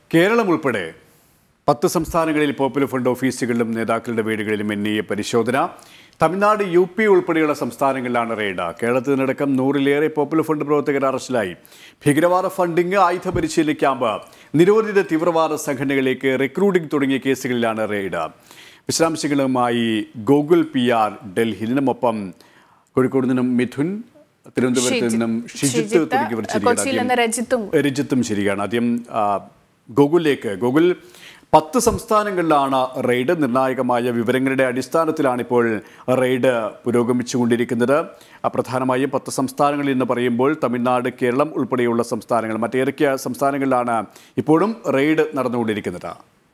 കേരളം ഉൾപ്പെടെ പത്ത് സംസ്ഥാനങ്ങളിൽ പോപ്പുലർ ഫണ്ട് ഓഫീസുകളിലും നേതാക്കളുടെ വീടുകളിലും എൻ ഐ എ പരിശോധന തമിഴ്നാട് യു പി ഉൾപ്പെടെയുള്ള സംസ്ഥാനങ്ങളിലാണ് റെയ്ഡ് കേരളത്തിൽ നിന്നടക്കം നൂറിലേറെ പോപ്പുലർ ഫണ്ട് പ്രവർത്തകർ അറസ്റ്റിലായി ഭീകരവാദ ഫണ്ടിംഗ് ആയുധ പരിശീലന ക്യാമ്പ് നിരോധിത തീവ്രവാദ സംഘടനകളിലേക്ക് റിക്രൂട്ടിംഗ് തുടങ്ങിയ കേസുകളിലാണ് റെയ്ഡ് വിശദാംശങ്ങളുമായി ഗോകുൽ പി ആർ ഡൽഹിയിൽ നിന്നുമൊപ്പം കോഴിക്കോട് നിന്നും മിഥുൻ തിരുവനന്തപുരത്ത് നിന്നും ഷിജിത്ത് തുടങ്ങിയവർ കൊച്ചിയിൽ നിന്ന് ശരിയാണ് രജിത്തും രജിത്തും ശരിയാണ് ആദ്യം ആ, ഗോകുലിലേക്ക് ഗോകുൽ പത്ത് സംസ്ഥാനങ്ങളിലാണ് റെയ്ഡ് നിർണായകമായ വിവരങ്ങളുടെ അടിസ്ഥാനത്തിലാണ് ഇപ്പോൾ റെയ്ഡ് പുരോഗമിച്ചുകൊണ്ടിരിക്കുന്നത് ആ, പ്രധാനമായും പത്ത് സംസ്ഥാനങ്ങളിൽ എന്ന് പറയുമ്പോൾ തമിഴ്നാട് കേരളം ഉൾപ്പെടെയുള്ള സംസ്ഥാനങ്ങൾ മറ്റേതൊക്കെ സംസ്ഥാനങ്ങളിലാണ് ഇപ്പോഴും റെയ്ഡ് നടന്നുകൊണ്ടിരിക്കുന്നത്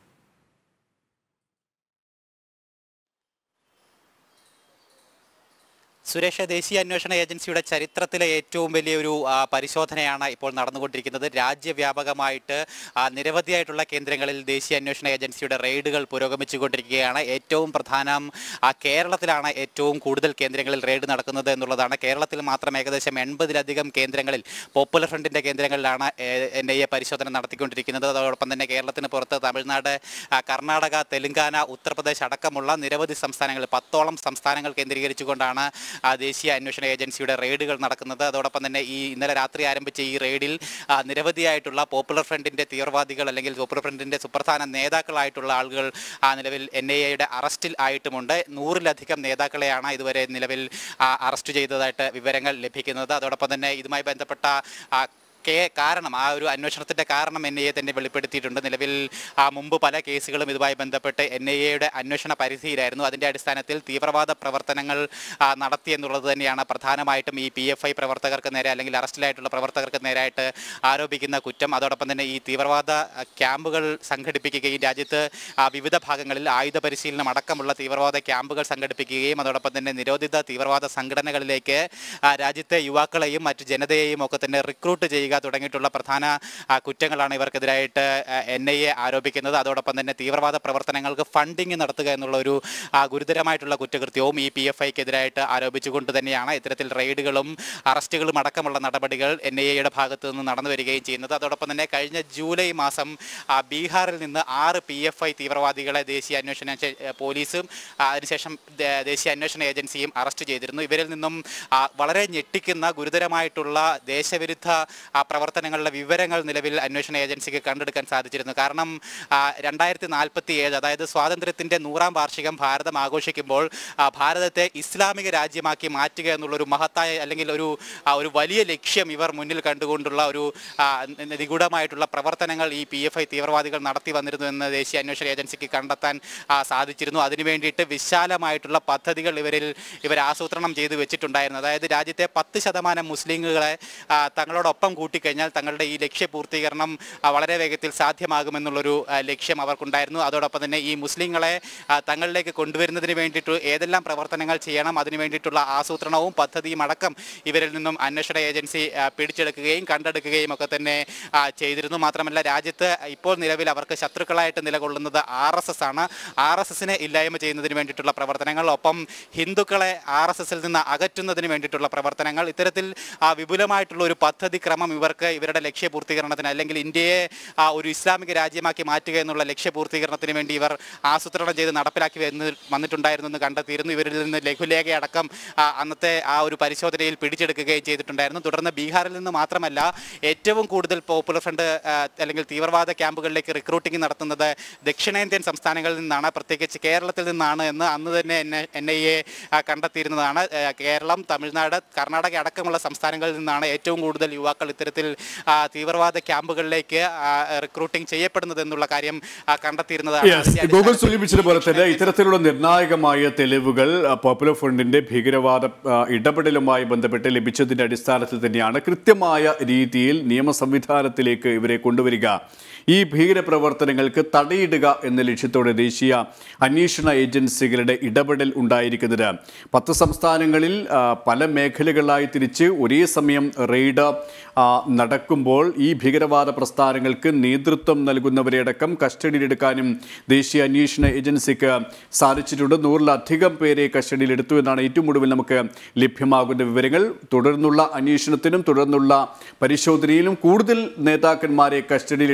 സുരേഷ് ദേശീയ അന്വേഷണ ഏജൻസിയുടെ ചരിത്രത്തിലെ ഏറ്റവും വലിയൊരു ആ, പരിശോധനയാണ് ഇപ്പോൾ നടന്നുകൊണ്ടിരിക്കുന്നത് രാജ്യവ്യാപകമായിട്ട് ആ, നിരവധിയായിട്ടുള്ള കേന്ദ്രങ്ങളിൽ ദേശീയ അന്വേഷണ ഏജൻസിയുടെ റെയ്ഡുകൾ പുരോഗമിച്ചുകൊണ്ടിരിക്കുകയാണ് ഏറ്റവും പ്രധാനം ആ, കേരളത്തിലാണ് ഏറ്റവും കൂടുതൽ കേന്ദ്രങ്ങളിൽ റെയ്ഡ് നടക്കുന്നത് എന്നുള്ളതാണ് കേരളത്തിൽ മാത്രം ഏകദേശം എൺപതിലധികം കേന്ദ്രങ്ങളിൽ പോപ്പുലർ ഫ്രണ്ടിന്റെ കേന്ദ്രങ്ങളിലാണ് എൻ ഐ എ പരിശോധന നടത്തിക്കൊണ്ടിരിക്കുന്നത് അതോടൊപ്പം തന്നെ കേരളത്തിന് പുറത്ത് തമിഴ്നാട് ആ, കർണാടക തെലങ്കാന ഉത്തർപ്രദേശ് അടക്കമുള്ള നിരവധി സംസ്ഥാനങ്ങൾ പത്തോളം സംസ്ഥാനങ്ങൾ കേന്ദ്രീകരിച്ചുകൊണ്ടാണ് ആ, ദേശീയ അന്വേഷണ ഏജൻസിയുടെ റെയ്ഡുകൾ നടക്കുന്നത് അതോടൊപ്പം തന്നെ ഈ ഇന്നലെ രാത്രി ആരംഭിച്ച ഈ റെയ്ഡിൽ ആ, നിരവധിയായിട്ടുള്ള പോപ്പുലർ ഫ്രണ്ടിന്റെ തീവ്രവാദികൾ അല്ലെങ്കിൽ പോപ്പുലർ ഫ്രണ്ടിന്റെ സുപ്രധാന നേതാക്കളായിട്ടുള്ള ആളുകൾ ആ നിലവിൽ എൻ ഐ എയുടെ അറസ്റ്റിൽ ആയിട്ടുമുണ്ട് നൂറിലധികം നേതാക്കളെയാണ് ഇതുവരെ നിലവിൽ ആ, അറസ്റ്റ് ചെയ്തതായിട്ട് വിവരങ്ങൾ ലഭിക്കുന്നത് അതോടൊപ്പം തന്നെ ഇതുമായി ബന്ധപ്പെട്ട ആ, കേ കാരണം ആ ഒരു അന്വേഷണത്തിന്റെ കാരണം എൻ ഐ എ തന്നെ വെളിപ്പെടുത്തിയിട്ടുണ്ട് നിലവിൽ ആ മുമ്പ് പല കേസുകളും ഇതുമായി ബന്ധപ്പെട്ട് എൻ ഐ എയുടെ അന്വേഷണ പരിധിയിലായിരുന്നു അതിന്റെ അടിസ്ഥാനത്തിൽ തീവ്രവാദ പ്രവർത്തനങ്ങൾ ആ, നടത്തി എന്നുള്ളത് തന്നെയാണ് പ്രധാനമായിട്ടും ഈ പി എഫ് ഐ പ്രവർത്തകർക്ക് നേരെ അല്ലെങ്കിൽ അറസ്റ്റിലായിട്ടുള്ള പ്രവർത്തകർക്ക് നേരായിട്ട് ആരോപിക്കുന്ന കുറ്റം അതോടൊപ്പം തന്നെ ഈ തീവ്രവാദ ആ, ക്യാമ്പുകൾ സംഘടിപ്പിക്കുകയും രാജ്യത്ത് ആ, വിവിധ ഭാഗങ്ങളിൽ ആയുധ പരിശീലനം അടക്കമുള്ള തീവ്രവാദ ക്യാമ്പുകൾ സംഘടിപ്പിക്കുകയും അതോടൊപ്പം തന്നെ നിരോധിത തീവ്രവാദ സംഘടനകളിലേക്ക് ആ, രാജ്യത്തെ യുവാക്കളെയും മറ്റു ജനതയെയും ഒക്കെ തന്നെ റിക്രൂട്ട് ചെയ്യുക തുടങ്ങിയിട്ടുള്ള പ്രധാന ആ, കുറ്റങ്ങളാണ് ഇവർക്കെതിരായിട്ട് എൻ ഐ എ ആരോപിക്കുന്നത് അതോടൊപ്പം തന്നെ തീവ്രവാദ പ്രവർത്തനങ്ങൾക്ക് ഫണ്ടിങ് നടത്തുക എന്നുള്ള ഒരു ആ, ഗുരുതരമായിട്ടുള്ള കുറ്റകൃത്യവും ഈ പി എഫ് ഐക്കെതിരായിട്ട് ആരോപിച്ചുകൊണ്ട് തന്നെയാണ് ഇത്തരത്തിൽ റെയ്ഡുകളും അറസ്റ്റുകളും അടക്കമുള്ള നടപടികൾ എൻ ഐ എയുടെ ഭാഗത്ത് നിന്ന് നടന്നു വരികയും ചെയ്യുന്നത് അതോടൊപ്പം തന്നെ കഴിഞ്ഞ ജൂലൈ മാസം ആ, ബീഹാറിൽ നിന്ന് ആറ് പി എഫ് ഐ തീവ്രവാദികളെ ദേശീയ അന്വേഷണ ശേ- പോലീസും ആ, അതിനുശേഷം ദേ- ദേശീയ അന്വേഷണ ഏജൻസിയും അറസ്റ്റ് ചെയ്തിരുന്നു ഇവരിൽ നിന്നും ആ, വളരെ ഞെട്ടിക്കുന്ന ഗുരുതരമായിട്ടുള്ള ദേശവിരുദ്ധ ആ, പ്രവർത്തനങ്ങളുടെ വിവരങ്ങൾ നിലവിൽ അന്വേഷണ ഏജൻസിക്ക് കണ്ടെടുക്കാൻ സാധിച്ചിരുന്നു കാരണം ആ, രണ്ടായിരത്തി നാൽപ്പത്തി ഏഴ് അതായത് സ്വാതന്ത്ര്യത്തിന്റെ നൂറാം വാർഷികം ഭാരതം ആഘോഷിക്കുമ്പോൾ ആ, ഭാരതത്തെ ഇസ്ലാമിക രാജ്യമാക്കി മാറ്റുക എന്നുള്ളൊരു മഹത്തായ അല്ലെങ്കിൽ ഒരു ആ, ഒരു വലിയ ലക്ഷ്യം ഇവർ മുന്നിൽ കണ്ടുകൊണ്ടുള്ള ഒരു ആ, നി- നിഗൂഢമായിട്ടുള്ള പ്രവർത്തനങ്ങൾ ഈ പി എഫ് ഐ തീവ്രവാദികൾ നടത്തി വന്നിരുന്നു എന്ന് ദേശീയ അന്വേഷണ ഏജൻസിക്ക് കണ്ടെത്താൻ ആ, സാധിച്ചിരുന്നു അതിനു വേണ്ടിയിട്ട് വിശാലമായിട്ടുള്ള പദ്ധതികൾ ഇവരിൽ ഇവർ ആസൂത്രണം ചെയ്ത് വെച്ചിട്ടുണ്ടായിരുന്നു അതായത് രാജ്യത്തെ പത്ത് ശതമാനം മുസ്ലിങ്ങളെ ആ, തങ്ങളോടൊപ്പം കൂട്ടിക്കഴിഞ്ഞാൽ തങ്ങളുടെ ഈ ലക്ഷ്യപൂർത്തീകരണം ആ, വളരെ വേഗത്തിൽ സാധ്യമാകുമെന്നുള്ളൊരു ആ, ലക്ഷ്യം അവർക്കുണ്ടായിരുന്നു അതോടൊപ്പം തന്നെ ഈ മുസ്ലിങ്ങളെ ആ, തങ്ങളിലേക്ക് കൊണ്ടുവരുന്നതിന് വേണ്ടിയിട്ട് ഏതെല്ലാം പ്രവർത്തനങ്ങൾ ചെയ്യണം അതിനു വേണ്ടിയിട്ടുള്ള ആസൂത്രണവും പദ്ധതിയും അടക്കം ഇവരിൽ നിന്നും അന്വേഷണ ഏജൻസി ആ, പിടിച്ചെടുക്കുകയും കണ്ടെടുക്കുകയും ഒക്കെ തന്നെ ആ, ചെയ്തിരുന്നു മാത്രമല്ല രാജ്യത്ത് ഇപ്പോൾ നിലവിൽ അവർക്ക് ശത്രുക്കളായിട്ട് നിലകൊള്ളുന്നത് ആർ എസ് എസ് ആണ് ആർ എസ് എസിനെ ഇല്ലായ്മ ചെയ്യുന്നതിന് വേണ്ടിയിട്ടുള്ള പ്രവർത്തനങ്ങൾ ഒപ്പം ഹിന്ദുക്കളെ ആർ എസ് എസിൽ നിന്ന് അകറ്റുന്നതിന് വേണ്ടിയിട്ടുള്ള പ്രവർത്തനങ്ങൾ ഇത്തരത്തിൽ ആ, വിപുലമായിട്ടുള്ള ഒരു പദ്ധതി ക്രമം ഇവർക്ക് ഇവരുടെ ലക്ഷ്യപൂർത്തീകരണത്തിന് അല്ലെങ്കിൽ ഇന്ത്യയെ ആ, ഒരു ഇസ്ലാമിക രാജ്യമാക്കി മാറ്റുക എന്നുള്ള ലക്ഷ്യപൂർത്തീകരണത്തിന് വേണ്ടി ഇവർ ആസൂത്രണം ചെയ്ത് നടപ്പിലാക്കി വന്ന് വന്നിട്ടുണ്ടായിരുന്നു എന്ന് കണ്ടെത്തിയിരുന്നു ഇവരിൽ നിന്ന് ലഘുലേഖയടക്കം ആ, അന്നത്തെ ആ ഒരു പരിശോധനയിൽ പിടിച്ചെടുക്കുകയും ചെയ്തിട്ടുണ്ടായിരുന്നു തുടർന്ന് ബീഹാറിൽ നിന്ന് മാത്രമല്ല ഏറ്റവും കൂടുതൽ പോപ്പുലർ ഫ്രണ്ട് ആ, അല്ലെങ്കിൽ തീവ്രവാദ ക്യാമ്പുകളിലേക്ക് റിക്രൂട്ടിംഗ് നടത്തുന്നത് ദക്ഷിണേന്ത്യൻ സംസ്ഥാനങ്ങളിൽ നിന്നാണ് പ്രത്യേകിച്ച് കേരളത്തിൽ നിന്നാണ് എന്ന് അന്ന് തന്നെ എൻ ഐ എ കണ്ടെത്തിയിരുന്നതാണ് ആ, കേരളം തമിഴ്നാട് കർണാടക അടക്കമുള്ള സംസ്ഥാനങ്ങളിൽ നിന്നാണ് ഏറ്റവും കൂടുതൽ യുവാക്കൾ ഇത്തരത്തിൽ ആ, തീവ്രവാദ ക്യാമ്പുകളിലേക്ക് റിക്രൂട്ടിംഗ് ചെയ്യപ്പെടുന്നത് എന്നുള്ള കാര്യം ആ, കണ്ടെത്തിയിരുന്നതാണ് യെസ് അതിന്റെ ഗൂഗിൾ അടിസ്ഥാനത്തിൽ സൂചിപ്പിച്ചതുപോലെ തന്നെ ഇത്തരത്തിലുള്ള നിർണായകമായ തെളിവുകൾ ആ, പോപ്പുലർ ഫ്രണ്ടിന്റെ ഭീകരവാദ ആ, ഇടപെടലുമായി ബന്ധപ്പെട്ട് ലഭിച്ചതിന്റെ അടിസ്ഥാനത്തിൽ തന്നെയാണ് കൃത്യമായ രീതിയിൽ നിയമ സംവിധാനത്തിലേക്ക് ഇവരെ കൊണ്ടുവരിക ഈ ഭീകരപ്രവർത്തനങ്ങൾക്ക് തടയിടുക എന്ന ലക്ഷ്യത്തോടെ ദേശീയ അന്വേഷണ ഏജൻസികളുടെ ഇടപെടൽ ഉണ്ടായിരിക്കുന്നത് പത്ത് സംസ്ഥാനങ്ങളിൽ ആ, പല മേഖലകളായി തിരിച്ച് ഒരേ സമയം റെയ്ഡ് ആ, നടക്കുമ്പോൾ ഈ ഭീകരവാദ പ്രസ്ഥാനങ്ങൾക്ക് നേതൃത്വം നൽകുന്നവരെ അടക്കം കസ്റ്റഡിയിലെടുക്കാനും ദേശീയ അന്വേഷണ ഏജൻസിക്ക് സാധിച്ചിട്ടുണ്ട് നൂറിലധികം പേരെ കസ്റ്റഡിയിലെടുത്തു എന്നാണ് ഏറ്റവും ഒടുവിൽ നമുക്ക് ലഭ്യമാകുന്ന വിവരങ്ങൾ തുടർന്നുള്ള അന്വേഷണത്തിനും തുടർന്നുള്ള പരിശോധനയിലും കൂടുതൽ നേതാക്കന്മാരെ കസ്റ്റഡിയിലെടുക്കാനും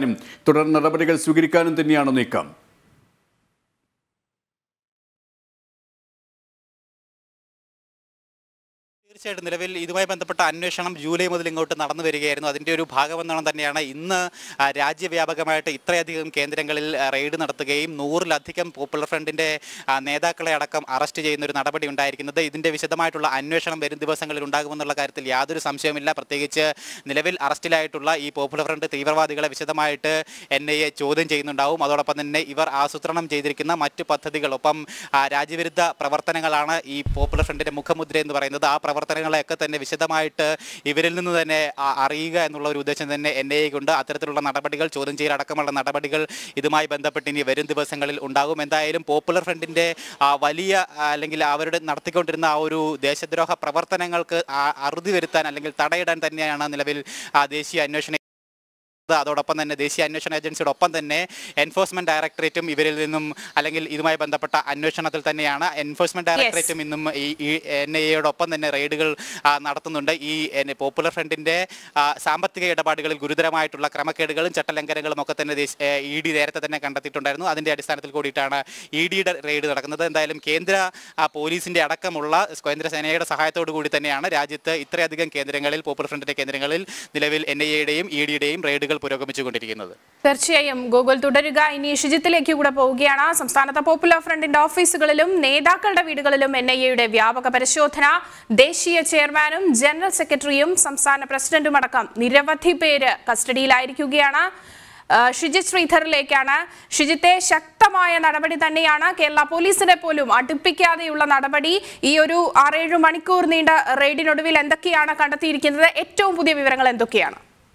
അന്വേഷിക്കാനും തുടർ നടപടികൾ സ്വീകരിക്കാനും തന്നെയാണോ നീക്കം തീർച്ചയായിട്ടും നിലവിൽ ഇതുമായി ബന്ധപ്പെട്ട അന്വേഷണം ജൂലൈ മുതൽ ഇങ്ങോട്ട് നടന്നു വരികയായിരുന്നു അതിൻ്റെ ഒരു ഭാഗമെന്നോണം തന്നെയാണ് ഇന്ന് ആ, രാജ്യവ്യാപകമായിട്ട് ഇത്രയധികം കേന്ദ്രങ്ങളിൽ ആ, റെയ്ഡ് നടത്തുകയും നൂറിലധികം പോപ്പുലർ ഫ്രണ്ടിൻ്റെ ആ, നേതാക്കളെ അടക്കം അറസ്റ്റ് ചെയ്യുന്ന ഒരു നടപടി ഉണ്ടായിരിക്കുന്നത് ഇതിൻ്റെ വിശദമായിട്ടുള്ള അന്വേഷണം വരും ദിവസങ്ങളിൽ ഉണ്ടാകുമെന്നുള്ള കാര്യത്തിൽ യാതൊരു സംശയവുമില്ല പ്രത്യേകിച്ച് നിലവിൽ അറസ്റ്റിലായിട്ടുള്ള ഈ പോപ്പുലർ ഫ്രണ്ട് തീവ്രവാദികളെ വിശദമായിട്ട് എൻ ഐ എ ചോദ്യം ചെയ്യുന്നുണ്ടാവും അതോടൊപ്പം തന്നെ ഇവർ ആസൂത്രണം ചെയ്തിരിക്കുന്ന മറ്റ് പദ്ധതികൾ ഒപ്പം ആ, രാജ്യവിരുദ്ധ പ്രവർത്തനങ്ങളാണ് ഈ പോപ്പുലർ ഫ്രണ്ടിന്റെ മുഖമുദ്ര എന്ന് പറയുന്നത് ആ പ്രവർത്തനങ്ങളെയൊക്കെ തന്നെ വിശദമായിട്ട് ഇവരിൽ നിന്ന് തന്നെ ആ- അറിയുക എന്നുള്ള ഒരു ഉദ്ദേശം തന്നെ എൻ ഐ കൊണ്ട് അത്തരത്തിലുള്ള നടപടികൾ ചോദ്യം ചെയ്യലടക്കമുള്ള നടപടികൾ ഇതുമായി ബന്ധപ്പെട്ട് ഇനി വരും ദിവസങ്ങളിൽ ഉണ്ടാകും എന്തായാലും പോപ്പുലർ ഫ്രണ്ടിന്റെ ആ, വലിയ ആ, അല്ലെങ്കിൽ അവരുടെ നടത്തിക്കൊണ്ടിരുന്ന ആ ഒരു ദേശദ്രോഹ പ്രവർത്തനങ്ങൾക്ക് ആ- അറുതി വരുത്താൻ അല്ലെങ്കിൽ തടയിടാൻ തന്നെയാണ് നിലവിൽ ആ, ദേശീയ അന്വേഷണ അതോടൊപ്പം തന്നെ ദേശീയ അന്വേഷണ ഏജൻസിയുടെ ഒപ്പം തന്നെ എൻഫോഴ്സ്മെന്റ് ഡയറക്ടറേറ്റും ഇവരിൽ നിന്നും അല്ലെങ്കിൽ ഇതുമായി ബന്ധപ്പെട്ട അന്വേഷണത്തിൽ തന്നെയാണ് എൻഫോഴ്സ്മെന്റ് ഡയറക്ടറേറ്റും ഇന്നും ഈ എൻ ഐ എയോടൊപ്പം തന്നെ റെയ്ഡുകൾ ആ, നടത്തുന്നുണ്ട് ഈ എൻ- പോപ്പുലർ ഫ്രണ്ടിന്റെ ആ, സാമ്പത്തിക ഇടപാടുകളിൽ ഗുരുതരമായിട്ടുള്ള ക്രമക്കേടുകളും ചട്ടലംഘനങ്ങളും ഒക്കെ തന്നെ ഇ ഡി നേരത്തെ തന്നെ കണ്ടെത്തിയിട്ടുണ്ടായിരുന്നു അതിന്റെ അടിസ്ഥാനത്തിൽ കൂടിയിട്ടാണ് ഇ ഡിയുടെ റെയ്ഡ് നടക്കുന്നത് എന്തായാലും കേന്ദ്ര ആ, പോലീസിന്റെ അടക്കമുള്ള കേന്ദ്ര സേനയുടെ സഹായത്തോടു കൂടി തന്നെയാണ് രാജ്യത്ത് ഇത്രയധികം കേന്ദ്രങ്ങളിൽ പോപ്പുലർ ഫ്രണ്ടിന്റെ കേന്ദ്രങ്ങളിൽ നിലവിൽ എൻ ഐ എയുടെയും ഇ ഡിയുടെയും റെയ്ഡുകൾ പുരോഗമിച്ചുകൊണ്ടിരിക്കുന്നത് തീർച്ചയായും ഗൂഗിൾ തുടരുക ഇനി ഷിജിത്തിലേക്ക് കൂടെ പോവുകയാണ് സംസ്ഥാനത്തെ പോപ്പുലർ ഫ്രണ്ടിന്റെ ഓഫീസുകളിലും നേതാക്കളുടെ വീടുകളിലും എൻ ഐ എയുടെ വ്യാപക പരിശോധന ദേശീയ ചെയർമാനും ജനറൽ സെക്രട്ടറിയും സംസ്ഥാന പ്രസിഡന്റും അടക്കം നിരവധി പേര് കസ്റ്റഡിയിലായിരിക്കുകയാണ് ആ, ഷിജിത് ശ്രീധറിലേക്കാണ് ഷിജിത്തെ ശക്തമായ നടപടി തന്നെയാണ് കേരള പോലീസിനെ പോലും അടുപ്പിക്കാതെയുള്ള നടപടി ഈ ഒരു ആറേഴ് മണിക്കൂർ നീണ്ട റെയ്ഡിനൊടുവിൽ എന്തൊക്കെയാണ് കണ്ടെത്തിയിരിക്കുന്നത് ഏറ്റവും പുതിയ വിവരങ്ങൾ എന്തൊക്കെയാണ്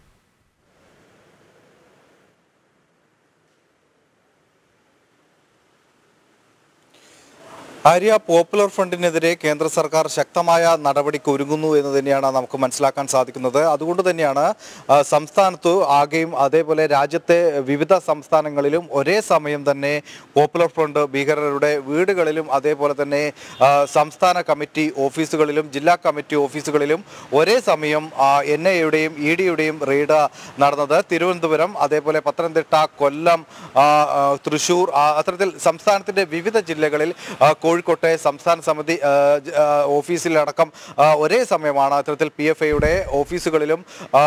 ആര്യ പോപ്പുലർ ഫ്രണ്ടിനെതിരെ കേന്ദ്ര സർക്കാർ ശക്തമായ നടപടിക്ക് ഒരുങ്ങുന്നു എന്ന് തന്നെയാണ് നമുക്ക് മനസ്സിലാക്കാൻ സാധിക്കുന്നത് അതുകൊണ്ട് തന്നെയാണ് ആ, സംസ്ഥാനത്ത് ആകെയും അതേപോലെ രാജ്യത്തെ വിവിധ സംസ്ഥാനങ്ങളിലും ഒരേ സമയം തന്നെ പോപ്പുലർ ഫ്രണ്ട് ഭീകരരുടെ വീടുകളിലും അതേപോലെ തന്നെ ആ, സംസ്ഥാന കമ്മിറ്റി ഓഫീസുകളിലും ജില്ലാ കമ്മിറ്റി ഓഫീസുകളിലും ഒരേ സമയം എൻ ഐയുടെയും ഇ ഡിയുടെയും റെയ്ഡ് നടന്നത് തിരുവനന്തപുരം അതേപോലെ പത്തനംതിട്ട കൊല്ലം ആ, ആ, തൃശൂർ ആ, അത്തരത്തിൽ സംസ്ഥാനത്തിന്റെ വിവിധ ജില്ലകളിൽ ആ, കോഴിക്കോട്ടെ സംസ്ഥാന സമിതി ആ, ജ- ആ, ഓഫീസിലടക്കം ആ, ഒരേ സമയമാണ് അത്തരത്തിൽ പി എഫ് ഐയുടെ ഓഫീസുകളിലും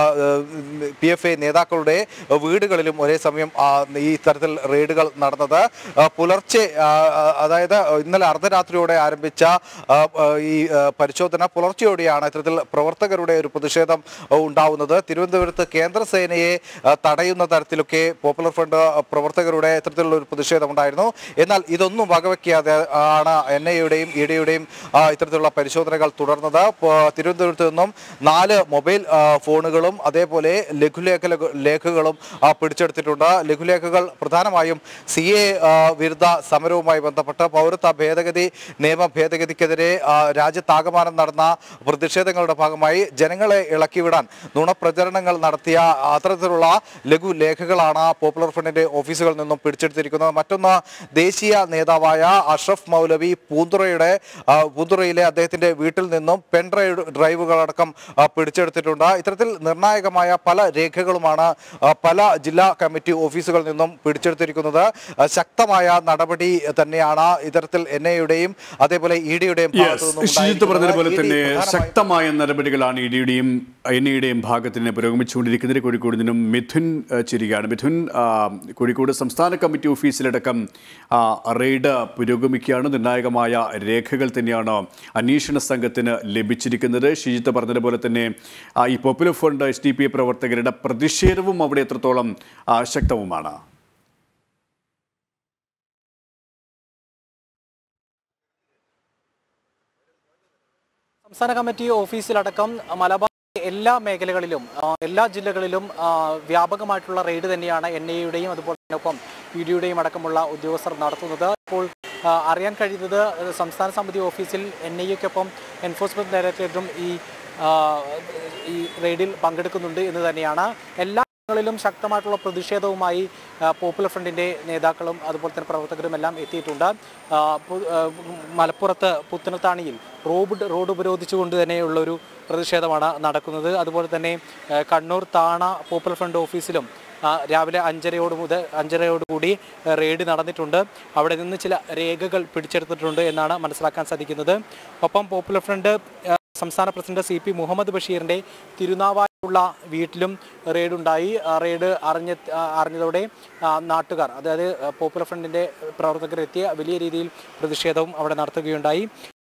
പി എഫ് ഐ നേതാക്കളുടെ വീടുകളിലും ഒരേ സമയം ആ, ഈ തരത്തിൽ റെയ്ഡുകൾ നടന്നത് ആ, പുലർച്ചെ ആ, ആ, അതായത് ഇന്നലെ അർദ്ധരാത്രിയോടെ ആരംഭിച്ച ആ, ആ, ഈ ആ, പരിശോധന പുലർച്ചെയോടെയാണ് ഇത്തരത്തിൽ പ്രവർത്തകരുടെ ഒരു പ്രതിഷേധം ആ, ഉണ്ടാവുന്നത് തിരുവനന്തപുരത്ത് കേന്ദ്ര സേനയെ ആ, തടയുന്ന തരത്തിലൊക്കെ പോപ്പുലർ ഫ്രണ്ട് പ്രവർത്തകരുടെ ഇത്തരത്തിലുള്ള ഒരു പ്രതിഷേധം ഉണ്ടായിരുന്നു എന്നാൽ ഇതൊന്നും വകവെക്കാതെ ആണ് എൻ ഐയുടെയും ഇ ഡിയുടെയും ഇത്തരത്തിലുള്ള പരിശോധനകൾ തുടർന്നത് പോ- തിരുവനന്തപുരത്ത് നിന്നും നാല് മൊബൈൽ ആ, ഫോണുകളും അതേപോലെ ലഘുലേഖ ലേഖകളും ആ, പിടിച്ചെടുത്തിട്ടുണ്ട് ലഘുലേഖകൾ പ്രധാനമായും സി എ വിരുദ്ധ സമരവുമായി ബന്ധപ്പെട്ട് പൗരത്വ ഭേദഗതി നിയമ ഭേദഗതിക്കെതിരെ ആ, രാജ്യത്താകമാനം നടന്ന പ്രതിഷേധങ്ങളുടെ ഭാഗമായി ജനങ്ങളെ ഇളക്കിവിടാൻ നുണപ്രചരണങ്ങൾ നടത്തിയ അത്തരത്തിലുള്ള ലഘുലേഖകളാണ് പോപ്പുലർ ഫ്രണ്ടിന്റെ ഓഫീസുകളിൽ നിന്നും പിടിച്ചെടുത്തിരിക്കുന്നത് മറ്റൊന്ന് ദേശീയ നേതാവായ അഷ്റഫ് മൗലവി പൂന്തുറയുടെ ആ, പൂന്തുറയിലെ അദ്ദേഹത്തിന്റെ വീട്ടിൽ നിന്നും പെൻ ഡ്രൈവ് ഡ്രൈവുകളടക്കം ആ, പിടിച്ചെടുത്തിട്ടുണ്ട് ഇത്തരത്തിൽ നിർണായകമായ പല രേഖകളുമാണ് ആ, പല ജില്ലാ കമ്മിറ്റി ഓഫീസുകളിൽ നിന്നും പിടിച്ചെടുത്തിരിക്കുന്നത് ആ, ശക്തമായ നടപടി തന്നെയാണ് ഇത്തരത്തിൽ എൻ ഐയുടെയും അതേപോലെ ഇ ഡിയുടെയും യെസ് ഷിജിത്ത് പറഞ്ഞതുപോലെ തന്നെ ശക്തമായ നടപടികളാണ് ഇ ഡിയുടെയും എൻ ഇയുടെയും ഭാഗത്തിന് പുരോഗമിച്ചുകൊണ്ടിരിക്കുന്നത് കോഴിക്കോട് നിന്നും മിഥുൻ ആ, ചിരികയാണ് മിഥുൻ ആ, കോഴിക്കോട് സംസ്ഥാന കമ്മിറ്റി ഓഫീസിലടക്കം ആ, റെയ്ഡ് പുരോഗമിക്കുകയാണ് നിർണായകമായ രേഖകൾ തന്നെയാണ് അന്വേഷണ സംഘത്തിന് ലഭിച്ചിരിക്കുന്നത് ഷിജിത്ത് പറഞ്ഞതുപോലെ തന്നെ ആ, ഈ popular front S D P I പ്രവർത്തകരുടെ പ്രതിഷേധവും അവിടെ എത്രത്തോളം ആ, ശക്തവുമാണ് സംസ്ഥാന കമ്മിറ്റി ഓഫീസിലടക്കം മലബാർ എല്ലാ മേഖലകളിലും ആ, എല്ലാ ജില്ലകളിലും ആ, വ്യാപകമായിട്ടുള്ള റെയ്ഡ് തന്നെയാണ് എൻ ഐയുടെയും അതുപോലെ തന്നെ ഒപ്പം പി ഡിയുടെയും അടക്കമുള്ള ഉദ്യോഗസ്ഥർ നടത്തുന്നത് ഇപ്പോൾ ആ, അറിയാൻ കഴിയുന്നത് സംസ്ഥാന സമിതി ഓഫീസിൽ എൻ ഐക്കൊപ്പം എൻഫോഴ്സ്മെന്റ് ഡയറക്ടറേറ്റും ഈ ആ, ഈ റെയ്ഡിൽ പങ്കെടുക്കുന്നുണ്ട് എന്ന് തന്നെയാണ് എല്ലാ ങ്ങളിലും ശക്തമായിട്ടുള്ള പ്രതിഷേധവുമായി ആ, പോപ്പുലർ ഫ്രണ്ടിന്റെ നേതാക്കളും അതുപോലെ തന്നെ പ്രവർത്തകരും എല്ലാം എത്തിയിട്ടുണ്ട് ആ, പു- ആ, മലപ്പുറത്ത് പുത്തനത്താണിയിൽ റോഡ് റോഡ് ഉപരോധിച്ചുകൊണ്ട് തന്നെയുള്ള ഒരു പ്രതിഷേധമാണ് നടക്കുന്നത് അതുപോലെ തന്നെ ആ, കണ്ണൂർ താണ പോപ്പുലർ ഫ്രണ്ട് ഓഫീസിലും ആ, രാവിലെ അഞ്ചരയോട് മുതൽ അഞ്ചരയോടുകൂടി ആ, റെയ്ഡ് നടന്നിട്ടുണ്ട് അവിടെ നിന്ന് ചില രേഖകൾ പിടിച്ചെടുത്തിട്ടുണ്ട് എന്നാണ് മനസ്സിലാക്കാൻ സാധിക്കുന്നത് ഒപ്പം പോപ്പുലർ ഫ്രണ്ട് ആ, സംസ്ഥാന പ്രസിഡന്റ് സി പി മുഹമ്മദ് ബഷീറിന്റെ തിരുനാവായുള്ള വീട്ടിലും റെയ്ഡ് ഉണ്ടായി ആ റെയ്ഡ് അറിഞ്ഞ ആ, അറിഞ്ഞതോടെ ആ, നാട്ടുകാർ അതായത് ആ, പോപ്പുലർ ഫ്രണ്ടിന്റെ പ്രവർത്തകർ എത്തിയ വലിയ രീതിയിൽ പ്രതിഷേധവും അവിടെ നടത്തുകയുണ്ടായി